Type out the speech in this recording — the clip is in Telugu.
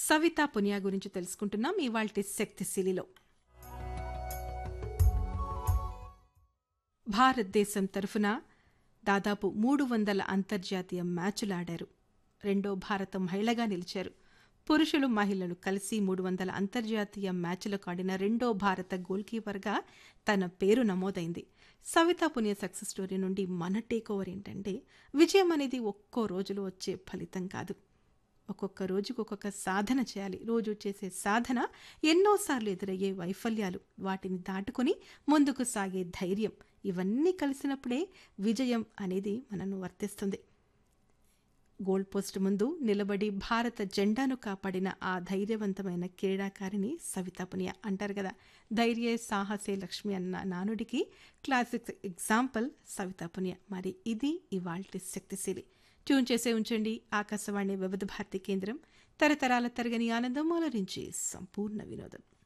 సవితా పునియా గురించి తెలుసుకుంటున్నాం ఇవాల్టి శక్తిశీలిలో భారతదేశం తరఫున దాదాపు మూడు వందల అంతర్జాతీయ మ్యాచులు ఆడారు రెండో భారత మహిళగా నిలిచారు పురుషులు మహిళలు కలిసి మూడు వందల అంతర్జాతీయ మ్యాచ్లకు ఆడిన రెండో భారత గోల్ కీపర్గా తన పేరు నమోదైంది సవితా పునియ సక్సెస్ స్టోరీ నుండి మన టేక్ ఓవర్ ఏంటంటే విజయం అనేది ఒక్కో రోజులో వచ్చే ఫలితం కాదు ఒక్కొక్క రోజుకు ఒక్కొక్క సాధన చేయాలి రోజు చేసే సాధన ఎన్నోసార్లు ఎదురయ్యే వైఫల్యాలు వాటిని దాటుకొని ముందుకు సాగే ధైర్యం ఇవన్నీ కలిసినప్పుడే విజయం అనేది మనను వర్తిస్తుంది గోల్ పోస్ట్ ముందు నిలబడి భారత జెండాను కాపాడిన ఆ ధైర్యవంతమైన క్రీడాకారిణి సవితా పునియా అంటారు కదా ధైర్యే సాహసే లక్ష్మి అన్న నానుడికి క్లాసిక్ ఎగ్జాంపుల్ సవితా పునియా మరి ఇది ఇవాల్టి శక్తిశీలి ట్యూన్ చేసే ఉంచండి ఆకాశవాణి వివిధ భారతి కేంద్రం తరతరాల తరగని ఆనందం అలరించి సంపూర్ణ వినోదం